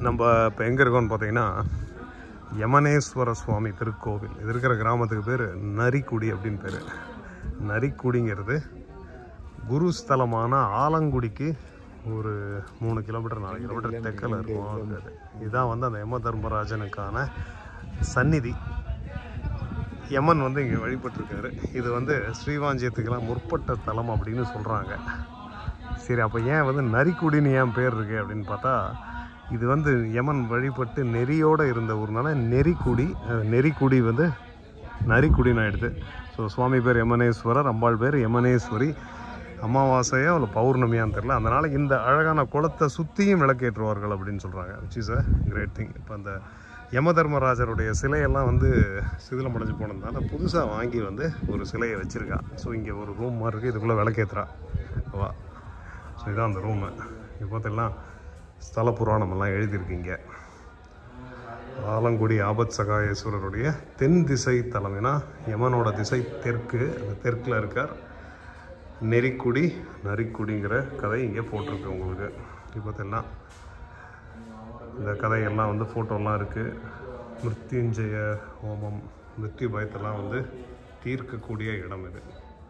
நம்ம இப்போ எங்கே இருக்கோம்னு பார்த்தீங்கன்னா யமனேஸ்வர சுவாமி திருக்கோவில் இது இருக்கிற கிராமத்துக்கு பேர் நரிக்குடி அப்படின்னு பேர் நரிக்குடிங்கிறது குருஸ்தலமான ஆலங்குடிக்கு ஒரு மூணு கிலோமீட்டர் நாலு கிலோமீட்டர் தெற்கில் இருக்கும் அது. இதுதான் வந்து அந்த யம தர்மராஜனுக்கான சந்நிதி யமன் வந்து இங்கே வழிபட்டிருக்காரு இது வந்து ஸ்ரீவாஞ்சியத்துக்கெல்லாம் முற்பட்ட தலம் அப்படின்னு சொல்கிறாங்க சரி அப்போ ஏன் வந்து நரிக்குடின்னு ஏன் பேர் இருக்கு அப்படின்னு பார்த்தா இது வந்து யமன் வழிபட்டு நெறியோடு இருந்த ஊர்னால நெறிக்குடி அஹ், நெறிக்குடி வந்து நரிக்குடின்னு ஆயிடுது ஸோ சுவாமி பேர் யமனேஸ்வரர் அம்பாள் பேர் யமனேஸ்வரி அமாவாசையோ இல்லை பௌர்ணமியான்னு தெரில அதனால் இந்த அழகான குளத்தை சுற்றியும் விளக்கேற்றுவார்கள் அப்படின்னு சொல்கிறாங்க which is a great thing இப்போ அந்த யம தர்மராஜருடைய சிலையெல்லாம் வந்து சிதிலம் அடைஞ்சு போனதுனால புதுசாக வாங்கி வந்து ஒரு சிலையை வச்சுருக்கா ஸோ இங்கே ஒரு ரூம் மாதிரி இருக்குது இதுக்குள்ளே விளக்கேற்றுறா வா ஸோ இதான் அந்த ரூமு இப்போ பார்த்தெல்லாம் ஸ்தல புராணமெல்லாம் எழுதியிருக்கீங்க ஆலங்குடி ஆபத் சகாயேஸ்வரருடைய தென் திசை தலம் ஏன்னா யமனோட திசை தெற்கு அந்த தெற்கில் இருக்கார் நெறிக்குடி நரிக்குடிங்கிற கதை இங்கே போட்டிருக்கு உங்களுக்கு இப்போ பார்த்தெல்லாம் இந்த கதையெல்லாம் வந்து ஃபோட்டோலாம் இருக்குது மிருத்யுஞ்சய ஹோமம் மிருத்யு பயத்தெல்லாம் வந்து தீர்க்கக்கூடிய இடம் இது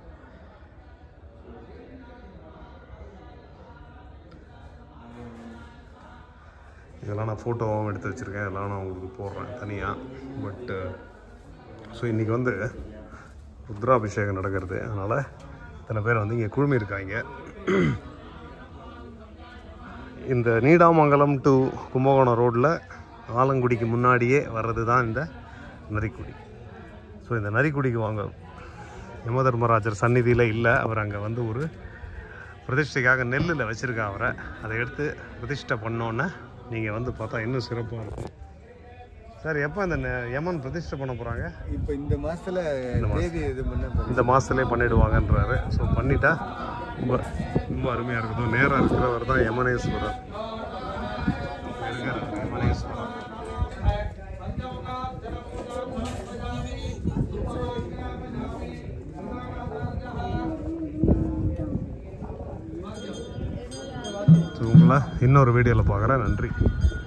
இதெல்லாம் நான் ஃபோட்டோவும் எடுத்து வச்சுருக்கேன் இதெல்லாம் நான் உங்களுக்கு போடுறேன் தனியாக பட்டு ஸோ இன்றைக்கி வந்து ருத்ராபிஷேகம் நடக்கிறது அதனால் இத்தனை பேர் வந்து இங்கே குழுமி இருக்காங்க இந்த நீடாமங்கலம் டு கும்பகோணம் ரோட்டில் ஆலங்குடிக்கு முன்னாடியே வர்றது தான் இந்த நரிக்குடி ஸோ இந்த நரிக்குடிக்கு வாங்க யமதர்மராஜர் சந்நிதியில் இல்லை அவர் அங்கே வந்து ஒரு பிரதிஷ்டைக்காக நெல்லில் வச்சுருக்கா அவரை அதை எடுத்து பிரதிஷ்டை பண்ணோன்னே நீங்கள் வந்து பார்த்தா இன்னும் சிறப்பாக இருக்கும் சார் எப்போ இந்த நெ- யமன் பிரதிஷ்டை பண்ண போகிறாங்க இப்போ இந்த மாசத்துல தேதி இது பண்ண இந்த மாதத்துலேயே பண்ணிடுவாங்கன்றாரு ஸோ பண்ணிட்டா ரொம்ப ரொம்ப அருமையாக இருக்கட்டும் நேராக இருக்கிறவர் தான் யமனேஸ்வரர் இருக்காரு, யமனேஸ்வரர் ஸோ உங்களை இன்னொரு வீடியோவில் பார்க்குறேன் நன்றி